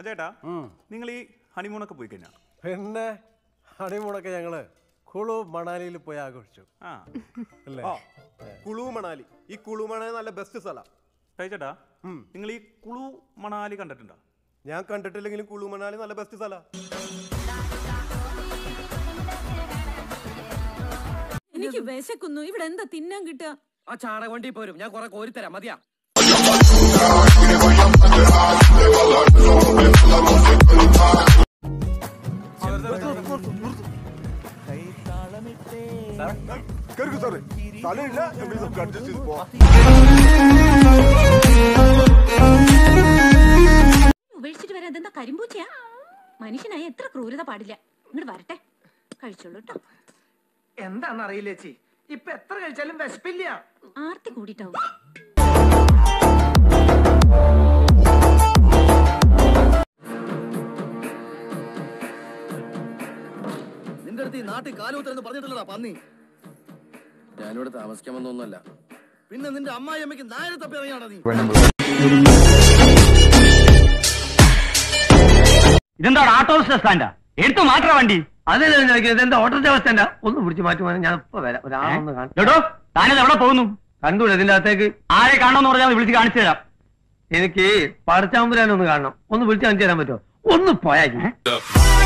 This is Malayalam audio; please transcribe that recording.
അജേട്ടാ നിങ്ങൾ ഈ ഹണിമൂണൊക്കെ പോയി കഴിഞ്ഞാ പിന്നെ ഹണിമൂണൊക്കെ ഞങ്ങള് കുളു മണാലിയിൽ പോയി ആഘോഷിച്ചു ആ അല്ലേ ആ കുളു മണാലി ഈ കുളു മണാലി നല്ല ബെസ്റ്റ് സ്ഥലം ചേട്ടാ നിങ്ങൾ ഈ കുളു മണാലി കണ്ടിട്ടുണ്ടോ ഞാൻ കണ്ടിട്ടില്ലെങ്കിലും കുളു മണാലി നല്ല ബെസ്റ്റ് സ്ഥലം എനിക്ക് വിശക്കുന്നു ഇവിടെ എന്താ തിന്നാൻ കിട്ടുക ആ ചാണക വണ്ടി പോരും ഞാൻ കുറെ കോരിത്തരാം മതിയാ ഉപേക്ഷിച്ചിട്ട് വരാൻ ഇതെന്താ കരിമ്പൂച്ചയാ മനുഷ്യനായി എത്ര ക്രൂരത പാടില്ല ഇങ്ങോട്ട് വരട്ടെ കഴിച്ചോളൂ കേട്ടോ എന്താന്ന് അറിയില്ല ചേച്ചി ഇപ്പൊ എത്ര കഴിച്ചാലും വിശപ്പില്ല ആർത്തി കൂടിയിട്ടാവും നിന്റെ അടുത്ത് ഈ നാട്ടിൽ കാലൂത്തരെന്ന് പറഞ്ഞിട്ടില്ലടാ പന്നി ഞാനിവിടെ താമസിക്കാൻ വന്നൊന്നുമല്ല പിന്നെ നിന്റെ അമ്മായി അമ്മയ്ക്ക് നായരെ തപ്പി ഇറങ്ങിയാണോ നീ ഇതെന്താ ഓട്ടോ സ്റ്റാൻഡാ എടുത്തു മാറ്റാ വണ്ടി അതല്ലേ ഇതെന്താ ഓട്ടോ സ്റ്റാൻഡാ ഒന്ന് പിടിച്ച് മാറ്റുവാൻ ഞാൻ ഇപ്പൊ വരാം ഒരാളൊന്ന് കാണോ താനത് എവിടെ പോകുന്നു കണ്ടൂടെ ഇതിന്റെ അകത്തേക്ക് ആരെ കാണണമെന്ന് പറഞ്ഞാൽ വിളിച്ച് കാണിച്ചു തരാം എനിക്ക് പടച്ചാമ്പുരാനൊന്ന് കാണണം ഒന്ന് വിളിച്ച് കാണിച്ചു തരാൻ പറ്റുമോ ഒന്ന് പോയാ